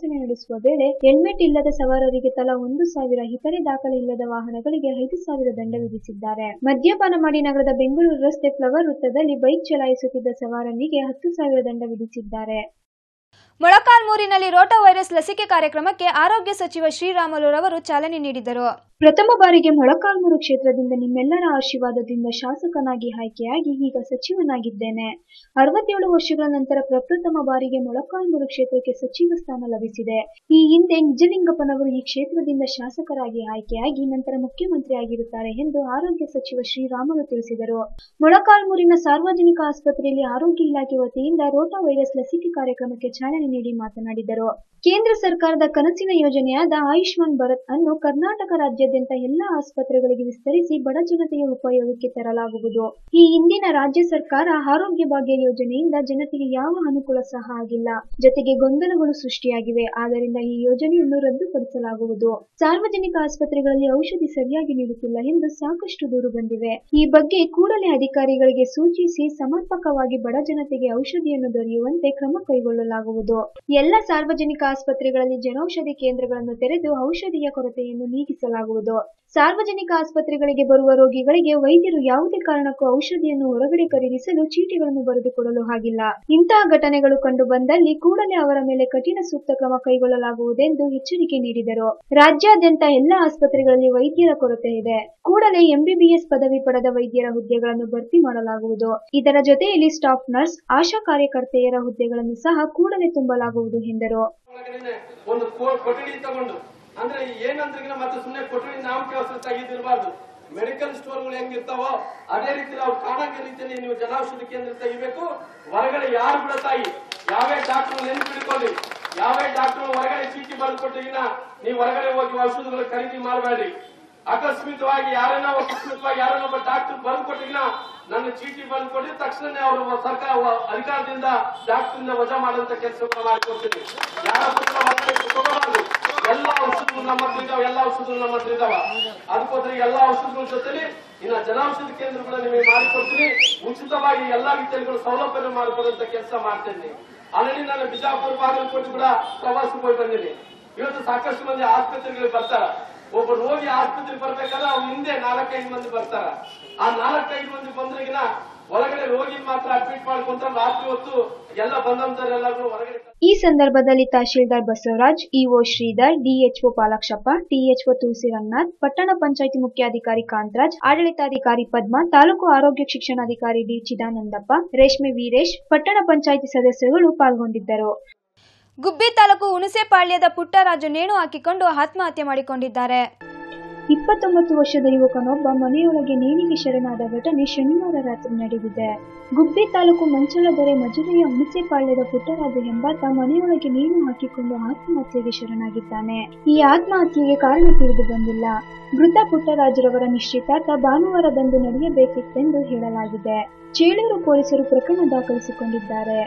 ತಪಾಸಣೆ ನಡೆಸುವ ವೇಳೆ ಹೆಲ್ಮೆಟ್ ಇಲ್ಲದ ಸವಾರರಿಗೆ ತಲಾ ಒಂದು ಸಾವಿರ ಇತರೆ ದಾಖಲೆ ಇಲ್ಲದ ವಾಹನಗಳಿಗೆ ಐದು ಸಾವಿರ ದಂಡ ವಿಧಿಸಿದ್ದಾರೆ ಮದ್ಯಪಾನ ಮಾಡಿ ನಗರದ ಬೆಂಗಳೂರು ರಸ್ತೆ ಫ್ಲವರ್ ವೃತ್ತದಲ್ಲಿ ಬೈಕ್ ಚಲಾಯಿಸುತ್ತಿದ್ದ ಸವಾರನಿಗೆ ಹತ್ತು ಸಾವಿರ ದಂಡ ವಿಧಿಸಿದ್ದಾರೆ ಮೊಳಕಾಲ್ಮೂರಿನಲ್ಲಿ ರೋಟಾ ವೈರಸ್ ಲಸಿಕೆ ಕಾರ್ಯಕ್ರಮಕ್ಕೆ ಆರೋಗ್ಯ ಸಚಿವ ಶ್ರೀರಾಮುಲುರವರು ಚಾಲನೆ ನೀಡಿದರು ಪ್ರಥಮ ಬಾರಿಗೆ ಮೊಳಕಾಲ್ಮೂರು ಕ್ಷೇತ್ರದಿಂದ ನಿಮ್ಮೆಲ್ಲರ ಆಶೀರ್ವಾದದಿಂದ ಶಾಸಕನಾಗಿ ಆಯ್ಕೆಯಾಗಿ ಈಗ ಸಚಿವನಾಗಿದ್ದೇನೆ ಅರವತ್ತೇಳು ವರ್ಷಗಳ ನಂತರ ಪ್ರಪ್ರಥಮ ಬಾರಿಗೆ ಮೊಳಕಾಲ್ಮೂರು ಕ್ಷೇತ್ರಕ್ಕೆ ಸಚಿವ ಸ್ಥಾನ ಲಭಿಸಿದೆ ಈ ಹಿಂದೆ ನಿಜಲಿಂಗಪ್ಪನವರು ಈ ಕ್ಷೇತ್ರದಿಂದ ಶಾಸಕರಾಗಿ ಆಯ್ಕೆಯಾಗಿ ನಂತರ ಮುಖ್ಯಮಂತ್ರಿಯಾಗಿರುತ್ತಾರೆ ಎಂದು ಆರೋಗ್ಯ ಸಚಿವ ಶ್ರೀರಾಮುಲು ತಿಳಿಸಿದರು ಮೊಳಕಾಲ್ಮೂರಿನ ಸಾರ್ವಜನಿಕ ಆಸ್ಪತ್ರೆಯಲ್ಲಿ ಆರೋಗ್ಯ ಇಲಾಖೆ ವತಿಯಿಂದ ರೋಟಾ ವೈರಸ್ ಲಸಿಕೆ ಕಾರ್ಯಕ್ರಮಕ್ಕೆ ಚಾಲನೆ ನೀಡಿ ಮಾತನಾಡಿದರು ಕೇಂದ್ರ ಸರ್ಕಾರದ ಕನಸಿನ ಯೋಜನೆಯಾದ ಆಯುಷ್ಮಾನ್ ಭಾರತ್ ಅನ್ನು ಕರ್ನಾಟಕ ರಾಜ್ಯಾದ್ಯಂತ ಎಲ್ಲಾ ಆಸ್ಪತ್ರೆಗಳಿಗೆ ವಿಸ್ತರಿಸಿ ಬಡ ಜನತೆಯ ಉಪಯೋಗಕ್ಕೆ ತರಲಾಗುವುದು ಈ ಹಿಂದಿನ ರಾಜ್ಯ ಸರ್ಕಾರ ಆರೋಗ್ಯ ಭಾಗ್ಯ ಯೋಜನೆಯಿಂದ ಜನತೆಗೆ ಯಾವ ಅನುಕೂಲ ಸಹ ಆಗಿಲ್ಲ ಜೊತೆಗೆ ಗೊಂದಲಗಳು ಸೃಷ್ಟಿಯಾಗಿವೆ ಆದ್ದರಿಂದ ಈ ಯೋಜನೆಯನ್ನು ರದ್ದುಪಡಿಸಲಾಗುವುದು ಸಾರ್ವಜನಿಕ ಆಸ್ಪತ್ರೆಗಳಲ್ಲಿ ಔಷಧಿ ಸರಿಯಾಗಿ ನೀಡುತ್ತಿಲ್ಲ ಎಂದು ಸಾಕಷ್ಟು ದೂರು ಬಂದಿವೆ ಈ ಬಗ್ಗೆ ಕೂಡಲೇ ಅಧಿಕಾರಿಗಳಿಗೆ ಸೂಚಿಸಿ ಸಮರ್ಪಕವಾಗಿ ಬಡ ಜನತೆಗೆ ಔಷಧಿಯನ್ನು ದೊರೆಯುವಂತೆ ಕ್ರಮ ಕೈಗೊಳ್ಳಲಾಗುವುದು ಎಲ್ಲ ಸಾರ್ವಜನಿಕ ಆಸ್ಪತ್ರೆಗಳಲ್ಲಿ ಜನೌಷಧಿ ಕೇಂದ್ರಗಳನ್ನು ತೆರೆದು ಔಷಧಿಯ ಕೊರತೆಯನ್ನು ನೀಗಿಸಲಾಗುವುದು ಸಾರ್ವಜನಿಕ ಆಸ್ಪತ್ರೆಗಳಿಗೆ ಬರುವ ರೋಗಿಗಳಿಗೆ ವೈದ್ಯರು ಯಾವುದೇ ಕಾರಣಕ್ಕೂ ಔಷಧಿಯನ್ನು ಹೊರಗಡೆ ಖರೀದಿಸಲು ಚೀಟಿಗಳನ್ನು ಬರೆದುಕೊಡಲು ಆಗಿಲ್ಲ ಇಂತಹ ಘಟನೆಗಳು ಕಂಡು ಬಂದಲ್ಲಿ ಕೂಡಲೇ ಅವರ ಮೇಲೆ ಕಠಿಣ ಸೂಕ್ತ ಕ್ರಮ ಕೈಗೊಳ್ಳಲಾಗುವುದೆಂದು ಎಚ್ಚರಿಕೆ ನೀಡಿದರು ರಾಜ್ಯಾದ್ಯಂತ ಎಲ್ಲ ಆಸ್ಪತ್ರೆಗಳಲ್ಲಿ ವೈದ್ಯರ ಕೊರತೆ ಇದೆ ಕೂಡಲೇ ಎಂಬಿಬಿಎಸ್ ಪದವಿ ಪಡೆದ ವೈದ್ಯರ ಹುದ್ದೆಗಳನ್ನು ಭರ್ತಿ ಮಾಡಲಾಗುವುದು ಇದರ ಜೊತೆಯಲ್ಲಿ ಸ್ಟಾಫ್ ನರ್ಸ್ ಆಶಾ ಕಾರ್ಯಕರ್ತೆಯರ ಹುದ್ದೆಗಳನ್ನು ಸಹ ಕೂಡಲೇ ತುಂಬಲಾಗುವುದು ಎಂದರು ಒಳಗಡೆನೆ ಒಂದು ಕೋ- ಕೊಠಡಿ ತಗೊಂಡು ಅಂದ್ರೆ ಏನಂದ್ರೆ ಮತ್ತೆ ಸುಮ್ಮನೆ ಕೊಠಡಿ ನಾಮಕಾವಸ್ಥೆ ತೆಗೆದಿರಬಾರ್ದು ಮೆಡಿಕಲ್ ಸ್ಟೋರ್ಗಳು ಹೆಂಗಿರ್ತಾವೋ ಅದೇ ರೀತಿ ನಾವು ಕಾಣಕ ರೀತಿಯಲ್ಲಿ ನೀವು ಜನೌಷಧಿ ಕೇಂದ್ರ ತೆಗಿಬೇಕು ಹೊರಗಡೆ ಯಾರು ಕೂಡ ತಾಯಿ ಯಾವೇ ಡಾಕ್ಟರ್ ನೆನ್ಪಿಡ್ಕೊಳ್ಳಿ ಯಾವೇ ಡಾಕ್ಟರ್ ಹೊರಗಡೆ ಚೀಟಿ ಬರೆದು ಕೊಟ್ಟಿಗಿನ ನೀವು ಹೊರಗಡೆ ಹೋಗಿ ಔಷಧಿಗಳು ಖರೀದಿ ಮಾಡಬೇಡಿ ಅಕಸ್ಮಿತವಾಗಿ ಯಾರನ್ನ ಅಕಸ್ಮಿತವಾಗಿ ಯಾರನ್ನ ಒಬ್ಬ ಡಾಕ್ಟರ್ ಬರೆದು ಕೊಟ್ಟಿಗಿನ ನನ್ನ ಚೀಟಿ ಬರೆದು ಕೊಟ್ಟಿದ ತಕ್ಷಣನೇ ಅವರು ಸರ್ಕಾರ ಅಧಿಕಾರದಿಂದ ಡಾಕ್ಟರ್ ವಜಾ ಮಾಡುವಂತ ಕೆಲಸ ಮಾಡಿಕೊಡ್ತೀನಿ ಯಾರ ಪತ್ರ ಹೊರಗಡೆ ತಗೋಬಾರ್ದು ಎಲ್ಲ ಔಷಧಗಳು ನಮ್ಮ ಹತ್ರ ಇದಾವ ಎಲ್ಲ ಔಷಧಗಳು ನಮ್ಮ ಹತ್ರ ಇದಾವ ಅದಕ್ಕೋಸ್ಕರ ಎಲ್ಲ ಔಷಧಗಳ ಜೊತೆಲಿ ಇನ್ನ ಜನೌಷಧಿ ಕೇಂದ್ರಗಳನ್ನ ನಿಮಗೆ ಮಾಡಿಕೊಡ್ತೀನಿ ಉಚಿತವಾಗಿ ಎಲ್ಲಾ ರೀತಿಯಲ್ಲಿ ಸೌಲಭ್ಯ ಮಾಡಿಕೊಡುವಂತ ಕೆಲಸ ಮಾಡ್ತೇನೆ ಆಲ್ರೆಡಿ ನಾನು ಬಿಜಾಪುರ ಬಾಗಲಕೋಟೆ ಕೂಡ ಪ್ರವಾಸಕ್ಕೆ ಹೋಗಿ ಬಂದಿನಿ ಇವತ್ತು ಸಾಕಷ್ಟು ಮಂದಿ ಆಸ್ಪತ್ರೆಗಳಿಗೆ ಬರ್ತಾರ ಒಬ್ಬ ರೋಗಿ ಆಸ್ಪತ್ರೆಗೆ ಬರ್ಬೇಕಾದ್ರೆ ಅವ್ನ ಹಿಂದೆ ನಾಲ್ಕೈದು ಮಂದಿ ಬರ್ತಾರ ಆ ನಾಲ್ಕೈದು ಮಂದಿ ಬಂದ್ರಿಗಿನ ಒಳಗಡೆ ರೋಗಿ ಮಾತ್ರ ಅಡ್ಮಿಟ್ ಮಾಡ್ಕೊಂತ ರಾತ್ರಿ ಹೊತ್ತು ಎಲ್ಲ ಬಂದಂತರೆಲ್ಲರೂ ಹೊರಗಡೆ ಈ ಸಂದರ್ಭದಲ್ಲಿ tahsildar Basavaraj EO Shridhar DHO Palakshappa THO Tulasi Ranganath ಪಟ್ಟಣ ಪಂಚಾಯಿತಿ ಮುಖ್ಯಾಧಿಕಾರಿ ಕಾಂತರಾಜ್ ಆಡಳಿತಾಧಿಕಾರಿ ಪದ್ಮ ತಾಲೂಕು ಆರೋಗ್ಯ ಶಿಕ್ಷಣಾಧಿಕಾರಿ ಡಿ ಚಿದಾನಂದಪ್ಪ ರೇಷ್ಮೆ ವೀರೇಶ್ ಪಟ್ಟಣ ಪಂಚಾಯಿತಿ ಸದಸ್ಯರುಗಳು ಪಾಲ್ಗೊಂಡಿದ್ದರು ಗುಬ್ಬಿ ತಾಲೂಕು ಹುಣಸೆಪಾಳ್ಯದ ಪುಟ್ಟರಾಜು ನೇಣು ಹಾಕಿಕೊಂಡು ಆತ್ಮಹತ್ಯೆ ಮಾಡಿಕೊಂಡಿದ್ದಾರೆ ಇಪ್ಪತ್ತೊಂಬತ್ತು ವರ್ಷದ ಯುವಕನೊಬ್ಬ ಮನೆಯೊಳಗೆ ನೇಣಿಗೆ ಶರಣಾದ ಘಟನೆ ಶನಿವಾರ ರಾತ್ರಿ ನಡೆದಿದೆ ಗುಬ್ಬಿ ತಾಲೂಕು ಮಂಚಲದೊರೆ ಮಜುರೆಯ ಹುಣಸೆಪಾಳ್ಯದ ಪುಟ್ಟರಾಜು ಎಂಬಾತ ಮನೆಯೊಳಗೆ ನೇಣು ಹಾಕಿಕೊಂಡು ಆತ್ಮಹತ್ಯೆಗೆ ಶರಣಾಗಿದ್ದಾನೆ ಈ ಆತ್ಮಹತ್ಯೆಗೆ ಕಾರಣ ತಿಳಿದು ಬಂದಿಲ್ಲ ಮೃತ ಪುಟ್ಟರಾಜುರವರ ನಿಶ್ಚಿತಾರ್ಥ ಭಾನುವಾರದಂದು ನಡೆಯಬೇಕಿತ್ತೆಂದು ಹೇಳಲಾಗಿದೆ ಚೇಳೂರು ಪೊಲೀಸರು ಪ್ರಕರಣ ದಾಖಲಿಸಿಕೊಂಡಿದ್ದಾರೆ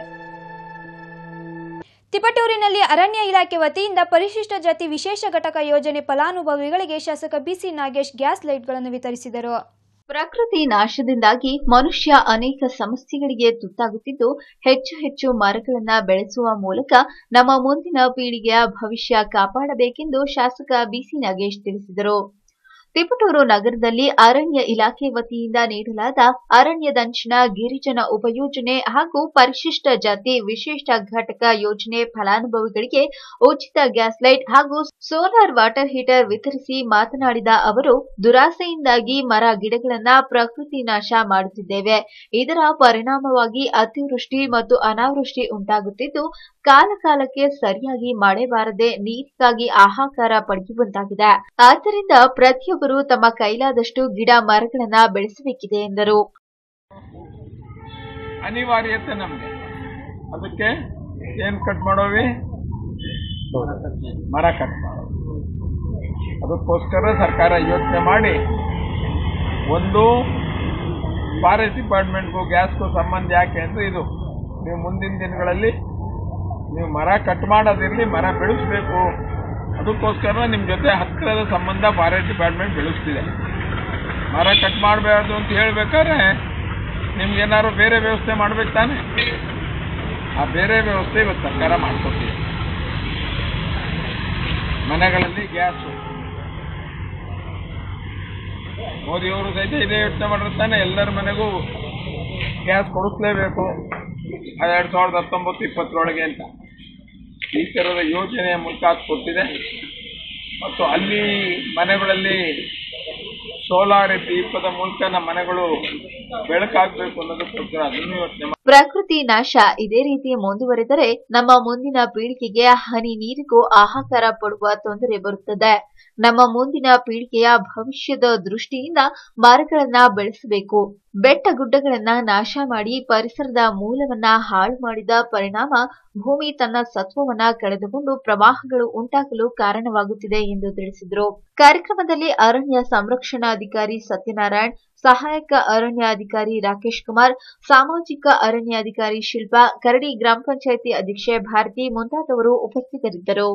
ತಿಪಟೂರಿನಲ್ಲಿ ಅರಣ್ಯ ಇಲಾಖೆ ವತಿಯಿಂದ ಪರಿಶಿಷ್ಟ ಜಾತಿ ವಿಶೇಷ ಘಟಕ ಯೋಜನೆ ಫಲಾನುಭವಿಗಳಿಗೆ ಶಾಸಕ ಬಿಸಿ ನಾಗೇಶ್ ಗ್ಯಾಸ್ ಲೈಟ್ಗಳನ್ನು ವಿತರಿಸಿದರು ಪ್ರಕೃತಿ ನಾಶದಿಂದಾಗಿ ಮನುಷ್ಯ ಅನೇಕ ಸಮಸ್ಯೆಗಳಿಗೆ ತುತ್ತಾಗುತ್ತಿದ್ದು ಹೆಚ್ಚು ಹೆಚ್ಚು ಮರಗಳನ್ನ ಬೆಳೆಸುವ ಮೂಲಕ ನಮ್ಮ ಮುಂದಿನ ಪೀಳಿಗೆಯ ಭವಿಷ್ಯ ಕಾಪಾಡಬೇಕೆಂದು ಶಾಸಕ ಬಿಸಿ ನಾಗೇಶ್ ತಿಳಿಸಿದರು ತಿಪಟೂರು ನಗರದಲ್ಲಿ ಅರಣ್ಯ ಇಲಾಖೆ ವತಿಯಿಂದ ನೀಡಲಾದ ಅರಣ್ಯದಂಚಿನ ಗಿರಿಜನ ಉಪಯೋಜನೆ ಹಾಗೂ ಪರಿಶಿಷ್ಟ ಜಾತಿ ವಿಶೇಷ ಘಟಕ ಯೋಜನೆ ಫಲಾನುಭವಿಗಳಿಗೆ ಉಚಿತ ಗ್ಯಾಸ್ ಲೈಟ್ ಹಾಗೂ ಸೋಲಾರ್ ವಾಟರ್ ಹೀಟರ್ ವಿತರಿಸಿ ಮಾತನಾಡಿದ ಅವರು ದುರಾಸೆಯಿಂದಾಗಿ ಮರ ಗಿಡಗಳನ್ನ ಪ್ರಕೃತಿ ನಾಶ ಮಾಡುತ್ತಿದ್ದೇವೆ ಇದರ ಪರಿಣಾಮವಾಗಿ ಅತಿವೃಷ್ಟಿ ಮತ್ತು ಅನಾವೃಷ್ಟಿ ಉಂಟಾಗುತ್ತಿದ್ದು ಕಾಲಕಾಲಕ್ಕೆ ಸರಿಯಾಗಿ ಮಳೆ ಬಾರದೆ ನೀರಿಗಾಗಿ ಹಾಹಾಕಾರ ಪಡೆಯುವಂತಾಗಿದೆ ಆದ್ದರಿಂದ ಪ್ರತಿಯೊಬ್ಬರು ತಮ್ಮ ಕೈಲಾದಷ್ಟು ಗಿಡ ಮರಗಳನ್ನ ಬೆಳೆಸಬೇಕಿದೆ ಎಂದರು ಅನಿವಾರ್ಯತೆ ನಮ್ಗೆ ಅದಕ್ಕೆ ಏನ್ ಕಟ್ ಮಾಡೋವಿ ಮರ ಕಟ್ ಮಾಡೋದು ಅದಕ್ಕೋಸ್ಕರ ಸರ್ಕಾರ ಯೋಚನೆ ಮಾಡಿ ಒಂದು ಫಾರೆಸ್ಟ್ ಡಿಪಾರ್ಟ್ಮೆಂಟ್ಗೂ ಗ್ಯಾಸ್ಗೂ ಸಂಬಂಧ ಯಾಕೆ ಅಂದ್ರೆ ಇದು ನೀವು ಮುಂದಿನ ದಿನಗಳಲ್ಲಿ ನೀವು ಮರ ಕಟ್ ಮಾಡೋದಿರಲಿ ಮರ ಬೆಳೆಸಬೇಕು ಅದಕ್ಕೋಸ್ಕರ ನಿಮ್ಮ ಜೊತೆ ಹತ್ತಿರದ ಸಂಬಂಧ ಫಾರೆಸ್ಟ್ ಡಿಪಾರ್ಟ್ಮೆಂಟ್ ಬೆಳೆಸ್ತಿದೆ ಮರ ಕಟ್ ಮಾಡಬಾರ್ದು ಅಂತ ಹೇಳ್ಬೇಕಾದ್ರೆ ನಿಮ್ಗೆ ಏನಾದ್ರು ಬೇರೆ ವ್ಯವಸ್ಥೆ ಮಾಡ್ಬೇಕು ತಾನೆ ಆ ಬೇರೆ ವ್ಯವಸ್ಥೆ ಇವತ್ತು ಸರ್ಕಾರ ಮಾಡ್ಕೊಟ್ಟಿದೆ ಮನೆಗಳಲ್ಲಿ ಗ್ಯಾಸ್ ಮೋದಿಯವರು ಸಹಿತ ಇದೇ ಯೋಚನೆ ಮಾಡಿರ್ತಾನೆ ಎಲ್ಲರ ಮನೆಗೂ ಗ್ಯಾಸ್ ಕೊಡಿಸ್ಲೇಬೇಕು ಅದು ಎರಡ್ ಸಾವಿರದ ಹತ್ತೊಂಬತ್ತು ಇಪ್ಪತ್ತರೊಳಗೆ ಅಂತ ಈ ಥರದ ಯೋಜನೆಯ ಮೂಲಕ ಅದು ಕೊಟ್ಟಿದೆ ಮತ್ತು ಅಲ್ಲಿ ಮನೆಗಳಲ್ಲಿ ಸೋಲಾರ್ ದೀಪದ ಮೂಲಕ ನಮ್ಮ ಮನೆಗಳು ಬೆಳಕಾಗಬೇಕು ಅನ್ನೋದಕ್ಕೋಸ್ಕರ ಅದನ್ನು ಯೋಚನೆ ಮಾಡಿ ಪ್ರಕೃತಿ ನಾಶ ಇದೇ ರೀತಿ ಮುಂದುವರೆದರೆ ನಮ್ಮ ಮುಂದಿನ ಪೀಳಿಗೆಗೆ ಹನಿ ನೀರಿಗೂ ಹಾಹಾಕಾರ ಪಡುವ ತೊಂದರೆ ಬರುತ್ತದೆ ನಮ್ಮ ಮುಂದಿನ ಪೀಳಿಗೆಯ ಭವಿಷ್ಯದ ದೃಷ್ಟಿಯಿಂದ ಮರಗಳನ್ನ ಬೆಳೆಸಬೇಕು ಬೆಟ್ಟ ಗುಡ್ಡಗಳನ್ನ ನಾಶ ಮಾಡಿ ಪರಿಸರದ ಮೂಲವನ್ನ ಹಾಳು ಮಾಡಿದ ಪರಿಣಾಮ ಭೂಮಿ ತನ್ನ ಸತ್ವವನ್ನ ಕಳೆದುಕೊಂಡು ಪ್ರವಾಹಗಳು ಉಂಟಾಗಲು ಕಾರಣವಾಗುತ್ತಿದೆ ಎಂದು ತಿಳಿಸಿದರು ಕಾರ್ಯಕ್ರಮದಲ್ಲಿ ಅರಣ್ಯ ಸಂರಕ್ಷಣಾಧಿಕಾರಿ ಸತ್ಯನಾರಾಯಣ್ ಸಹಾಯಕ ಅರಣ್ಯಾಧಿಕಾರಿ ರಾಕೇಶ್ ಕುಮಾರ್ ಸಾಮಾಜಿಕ ಅರಣ್ಯಾಧಿಕಾರಿ ಶಿಲ್ಪಾ ಕರಡಿ ಗ್ರಾಮ ಪಂಚಾಯಿತಿ ಅಧ್ಯಕ್ಷೆ ಭಾರತಿ ಮುಂತಾದವರು ಉಪಸ್ಥಿತರಿದ್ದರು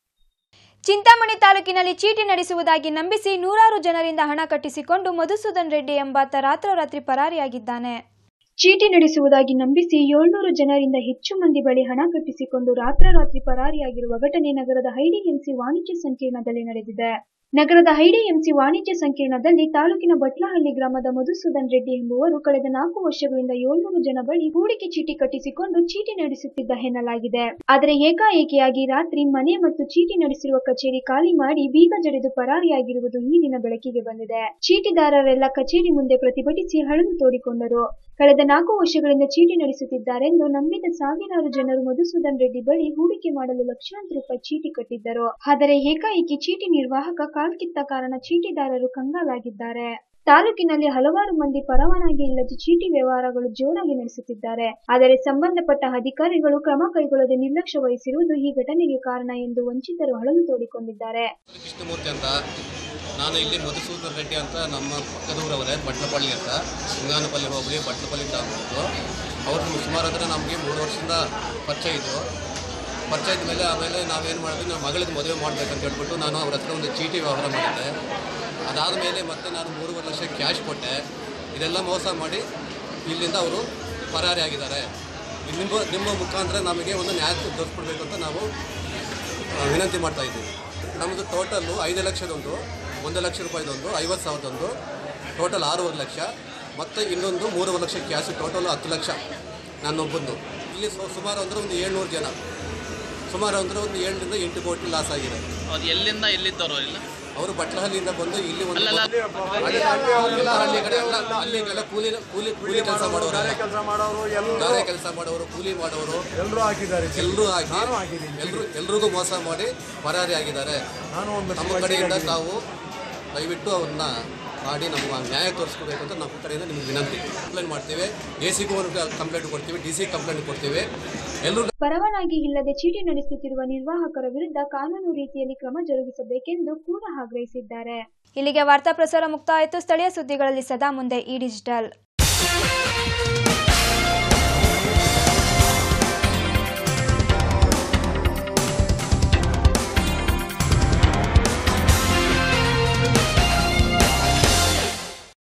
ಚಿಂತಾಮಣಿ ತಾಲೂಕಿನಲ್ಲಿ ಚೀಟಿ ನಡೆಸುವುದಾಗಿ ನಂಬಿಸಿ ನೂರಾರು ಜನರಿಂದ ಹಣ ಕಟ್ಟಿಸಿಕೊಂಡು ಮಧುಸೂದನ್ ರೆಡ್ಡಿ ಎಂಬಾತ ರಾತ್ರೋರಾತ್ರಿ ಪರಾರಿಯಾಗಿದ್ದಾನೆ ಚೀಟಿ ನಡೆಸುವುದಾಗಿ ನಂಬಿಸಿ ಏಳ್ನೂರು ಜನರಿಂದ ಹೆಚ್ಚು ಮಂದಿ ಬಳಿ ಹಣ ಕಟ್ಟಿಸಿಕೊಂಡು ರಾತ್ರೋರಾತ್ರಿ ಪರಾರಿಯಾಗಿರುವ ಘಟನೆ ನಗರದ ಹೈಡಿಎಂಸಿ ವಾಣಿಜ್ಯ ಸಂಕೀರ್ಣದಲ್ಲಿ ನಡೆದಿದೆ ನಗರದ ಹೈಡಿಎಂಸಿ ವಾಣಿಜ್ಯ ಸಂಕೀರ್ಣದಲ್ಲಿ ತಾಲೂಕಿನ ಬಟ್ಲಹಳ್ಳಿ ಗ್ರಾಮದ ಮಧುಸೂದನ್ ರೆಡ್ಡಿ ಎಂಬುವರು ಕಳೆದ ನಾಲ್ಕು ವರ್ಷಗಳಿಂದ ಏಳ್ನೂರು ಜನ ಬಳಿ ಹೂಡಿಕೆ ಚೀಟಿ ಕಟ್ಟಿಸಿಕೊಂಡು ಚೀಟಿ ನಡೆಸುತ್ತಿದ್ದ ಎನ್ನಲಾಗಿದೆ ಆದರೆ ಏಕಾಏಕಿಯಾಗಿ ರಾತ್ರಿ ಮನೆ ಮತ್ತು ಚೀಟಿ ನಡೆಸಿರುವ ಕಚೇರಿ ಖಾಲಿ ಮಾಡಿ ಬೀಗ ಜಡಿದು ಪರಾರಿಯಾಗಿರುವುದು ಈ ದಿನ ಬೆಳಕಿಗೆ ಬಂದಿದೆ ಚೀಟಿದಾರರೆಲ್ಲ ಕಚೇರಿ ಮುಂದೆ ಪ್ರತಿಭಟಿಸಿ ಹಳಲು ತೋಡಿಕೊಂಡರು ಕಳೆದ ನಾಲ್ಕು ವರ್ಷಗಳಿಂದ ಚೀಟಿ ನಡೆಸುತ್ತಿದ್ದಾರೆಂದು ನಂಬಿದ ಸಾವಿರಾರು ಜನರು ಮಧುಸೂದನ್ ರೆಡ್ಡಿ ಬಳಿ ಹೂಡಿಕೆ ಮಾಡಲು ಲಕ್ಷಾಂತರ ರೂಪಾಯಿ ಚೀಟಿ ಕಟ್ಟಿದ್ದರು ಆದರೆ ಏಕಾಏಕಿ ಚೀಟಿ ನಿರ್ವಾಹಕ ಕಾಲ್ಕಿತ್ತ ಕಾರಣ ಚೀಟಿದಾರರು ಕಂಗಾಲಾಗಿದ್ದಾರೆ ತಾಲೂಕಿನಲ್ಲಿ ಹಲವಾರು ಮಂದಿ ಪರವಾನಗಿ ಇಲ್ಲದೆ ಚೀಟಿ ವ್ಯವಹಾರಗಳು ಜೋರಾಗಿ ನಡೆಸುತ್ತಿದ್ದಾರೆ ಆದರೆ ಸಂಬಂಧಪಟ್ಟ ಅಧಿಕಾರಿಗಳು ಕ್ರಮ ಕೈಗೊಳ್ಳದೆ ನಿರ್ಲಕ್ಷ್ಯ ವಹಿಸಿರುವುದು ಈ ಘಟನೆಗೆ ಕಾರಣ ಎಂದು ವಂಚಿತರು ಹಳಲು ತೋಡಿಕೊಂಡಿದ್ದಾರೆ ಕೃಷ್ಣಮೂರ್ತಿ ಅಂತ ನಾನು ಇಲ್ಲಿ ಮಧುಸೂದನ್ ರೆಡ್ಡಿ ಅಂತ ನಮ್ಮ ಪಕ್ಕದೂರವರೇ ಬಟ್ಲಪಳ್ಳಿ ಅಂತ ಸಿಂಗಾನಪಲ್ಲಿ ಹೋಬಳಿ ಬಟ್ಲಪಳ್ಳಿ ತಾಲೂಕು ಅವರು ಸುಮಾರು ಅಂದರೆ ನಮಗೆ ಮೂರು ವರ್ಷದಿಂದ ಪರಿಚಯ ಇದ್ದರು ಪರಿಚಯ ಇದ್ದ ಮೇಲೆ ಆಮೇಲೆ ನಾವೇನು ಮಾಡಿದ್ವಿ ನಮ್ಮ ಮಗಳಿಗೆ ಮದುವೆ ಮಾಡಬೇಕಂತ ಹೇಳ್ಬಿಟ್ಟು ನಾನು ಅವ್ರ ಹತ್ರ ಒಂದು ಚೀಟಿ ವ್ಯವಹಾರ ಮಾಡಿದ್ದೆ ಅದಾದ ಮೇಲೆ ಮತ್ತೆ ನಾನು ಮೂರುವರೆ ಲಕ್ಷ ಕ್ಯಾಶ್ ಕೊಟ್ಟೆ ಇದೆಲ್ಲ ಮೋಸ ಮಾಡಿ ಇಲ್ಲಿಂದ ಅವರು ಪರಾರಿ ಆಗಿದ್ದಾರೆ ನಿಮ್ಮ ನಿಮ್ಮ ಮುಖಾಂತರ ನಮಗೆ ಒಂದು ನ್ಯಾಯ ದೊರಕಿಬಿಡ್ಬೇಕು ಅಂತ ನಾವು ಆ, ವಿನಂತಿ ಮಾಡ್ತಾ ಇದ್ದೀವಿ ನಮ್ಮದು ಟೋಟಲ್ಲು ಐದು ಲಕ್ಷದೊಂದು ಒಂದು ಲಕ್ಷ ರೂಪಾಯಿದೊಂದು ಐವತ್ತು ಸಾವಿರದೊಂದು ಟೋಟಲ್ ಆರೂವರೆ ಲಕ್ಷ ಮತ್ತು ಇನ್ನೊಂದು ಮೂರುವರೆ ಲಕ್ಷ ಕ್ಯಾಶ್ ಟೋಟಲ್ ಹತ್ತು ಲಕ್ಷ ನನ್ನೊಬ್ಬಂದು ಇಲ್ಲಿ ಸು- ಸುಮಾರು ಅಂದರೆ ಒಂದು ಏಳ್ನೂರು ಜನ ಸುಮಾರು ಅಂದರೆ ಒಂದು ಏಳರಿಂದ ಎಂಟು ಕೋಟಿ ಲಾಸ್ ಆಗಿದೆ ಅದು ಎಲ್ಲಿಂದ ಎಲ್ಲಿದ್ದವರು ಇಲ್ಲ ಅವರು ಬಟ್ಲಹಳ್ಳಿಯಿಂದ ಬಂದು ಇಲ್ಲಿ ಒಂದು ಅಲ್ಲಲ್ಲ. ಹಳ್ಳಿ- ಎಲ್ಲ ಹಳ್ಳಿ ಕಡೆ ಎಲ್ಲ ಹಳ್ಳಿಗೆಲ್ಲ ಕೂಲಿ ಕೂಲಿ ಕೂಲಿ ಕೆಲಸ ಮಾಡೋರು ಕೆಲಸ ಮಾಡೋರು ಎಲ್ಲರೂ ಗಾರೆ ಕೆಲಸ ಮಾಡೋರು ಕೂಲಿ ಮಾಡೋರು ಎಲ್ಲರೂ ಹಾಕಿದ್ದಾರೆ ಎಲ್ಲರೂ ಹಾಕಿ ನಾನು ಹಾಕಿದ್ದೀನಿ ಎಲ್ರು ಎಲ್ರಿಗೂ ಮೋಸ ಮಾಡಿ ಪರಾರಿ ಆಗಿದ್ದಾರೆ ನಾನು ಒಂದು ಲಕ್ಷ ನಮ್ಮ ರೂಪಾಯಿ ಕಡೆಯಿಂದ ಹಾಕಿದ್ದೀನಿ. ತಾವು ದಯವಿಟ್ಟು ಅವ್ರನ್ನ ಮಾಡಿ ನಮ್ಗೆ ನ್ಯಾಯ ತೋರಿಸ್ಕೋಬೇಕು ಅಂತ ನಮ್ಮ ಕಡೆಯಿಂದ ನಿಮ್ಗೆ ವಿನಂತಿ ಕಂಪ್ಲೇಂಟ್ ಮಾಡ್ತೀವಿ ಎ ಸಿಗೂ ಒಂದು ಕಂಪ್ಲೇಂಟ್ ಕೊಡ್ತೀವಿ ಡಿ ಸಿ ಕಂಪ್ಲೇಂಟ್ ಕೊಡ್ತೀವಿ ಎಲ್ಲರೂ ಪರವಾನಗಿ ಇಲ್ಲದೆ ಚೀಟಿ ನಡೆಸುತ್ತಿರುವ ನಿರ್ವಾಹಕರ ವಿರುದ್ಧ ಕಾನೂನು ರೀತಿಯಲ್ಲಿ ಕ್ರಮ ಜರುಗಿಸಬೇಕೆಂದು ಕೂಡ ಆಗ್ರಹಿಸಿದ್ದಾರೆ ಇಲ್ಲಿಗೆ ವಾರ್ತಾ ಪ್ರಸಾರ ಮುಕ್ತಾಯಿತು ಸ್ಥಳೀಯ ಸುದ್ದಿಗಳಲ್ಲಿ ಸದಾ ಮುಂದೆ ಈ ಡಿಜಿಟಲ್